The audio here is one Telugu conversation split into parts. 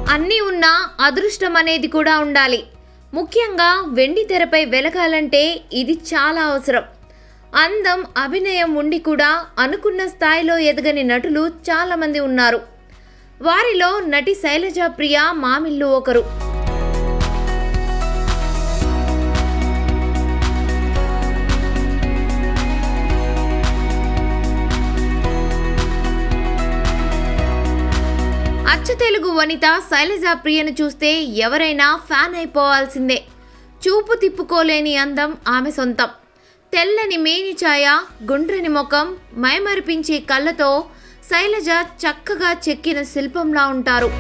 అన్నీ ఉన్నా అదృష్టం అనేది కూడా ఉండాలి ముఖ్యంగా వెండి తెరపై వెలగాలంటే ఇది చాలా అవసరం అందం అభినయం ఉండి కూడా అనుకున్న స్థాయిలో ఎదగని నటులు చాలామంది ఉన్నారు వారిలో నటి శైలజా ప్రియ మామిళ్ళు ఒకరు అచ్చ తెలుగు వనిత శైలజా ప్రియను చూస్తే ఎవరైనా ఫ్యాన్ అయిపోవాల్సిందే చూపు తిప్పుకోలేని అందం ఆమె సొంతం తెల్లని మేని ఛాయ గుండ్రని ముఖం మైమరిపించే కళ్ళతో శైలజ చక్కగా చెక్కిన శిల్పంలా ఉంటారు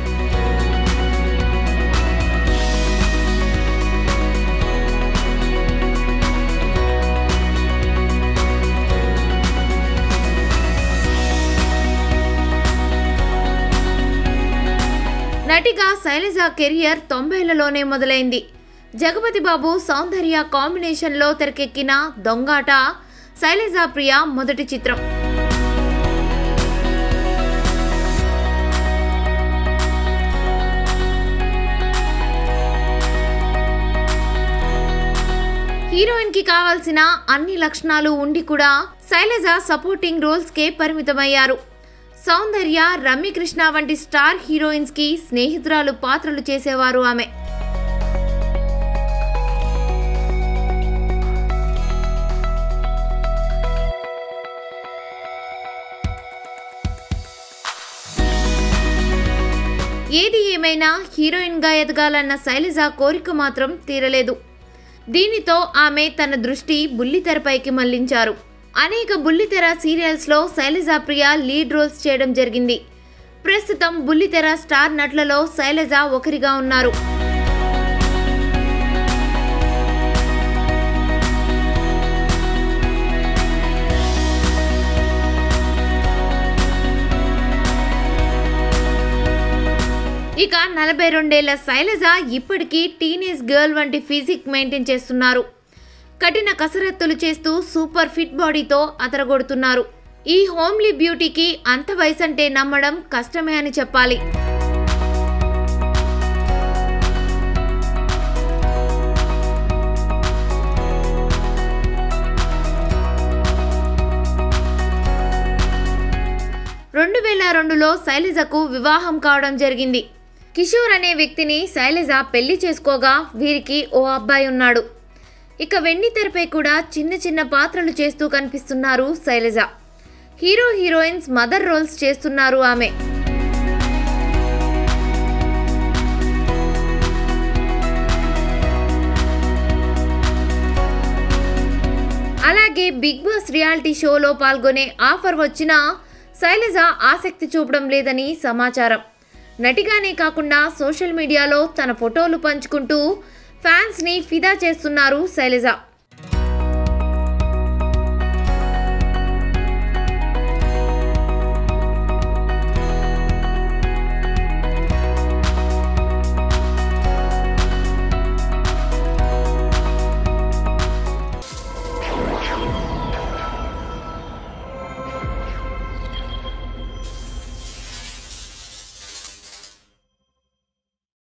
నటిగా శైలజ కెరియర్ తొంభైలలోనే మొదలైంది జగపతి బాబు సౌందర్య కాంబినేషన్లో తెరకెక్కిన దొంగాట శైలజ ప్రియ మొదటి చిత్రం హీరోయిన్ కి కావాల్సిన అన్ని లక్షణాలు ఉండి కూడా శైలజ సపోర్టింగ్ రోల్స్ కే పరిమితమయ్యారు సౌందర్య రమ్యకృష్ణ వంటి స్టార్ హీరోయిన్స్ కి స్నేహితురాలు పాత్రలు చేసేవారు ఆమె ఏది ఏమైనా హీరోయిన్గా ఎదగాలన్న శైలజ కోరిక మాత్రం తీరలేదు దీనితో ఆమె తన దృష్టి బుల్లితెరపైకి మళ్లించారు అనేక బుల్లితెర సీరియల్స్లో శైలజ ప్రియ లీడ్ రోల్స్ చేయడం జరిగింది ప్రస్తుతం బుల్లితెర స్టార్ నటులలో శైలజ ఒకరిగా ఉన్నారు ఇక నలభై రెండేళ్ల శైలజ ఇప్పటికీ టీనేజ్ గర్ల్ వంటి ఫిజిక్ మెయింటైన్ చేస్తున్నారు కఠిన కసరత్తులు చేస్తూ సూపర్ ఫిట్ బాడీతో అతరగొడుతున్నారు ఈ హోమ్లీ బ్యూటీకి అంత వయసంటే నమ్మడం కష్టమే అని చెప్పాలి రెండు వేల రెండులో శైలజకు వివాహం కావడం జరిగింది కిషోర్ అనే వ్యక్తిని శైలజ పెళ్లి చేసుకోగా వీరికి ఓ అబ్బాయి ఉన్నాడు ఇక వెండి తెరపై కూడా చిన్న చిన్న పాత్రలు చేస్తూ కనిపిస్తున్నారు Shailaja hero heroines mother roles చేస్తున్నారు ఆమె అలాగే బిగ్ బాస్ రియాలిటీ షోలో పాల్గొనే ఆఫర్ వచ్చినా శైలజ ఆసక్తి చూపడం లేదని సమాచారం నటిగానే కాకుండా సోషల్ మీడియాలో తన ఫోటోలు పంచుకుంటూ ఫ్యాన్స్ని ఫిదా చేస్తున్నారు శైలజ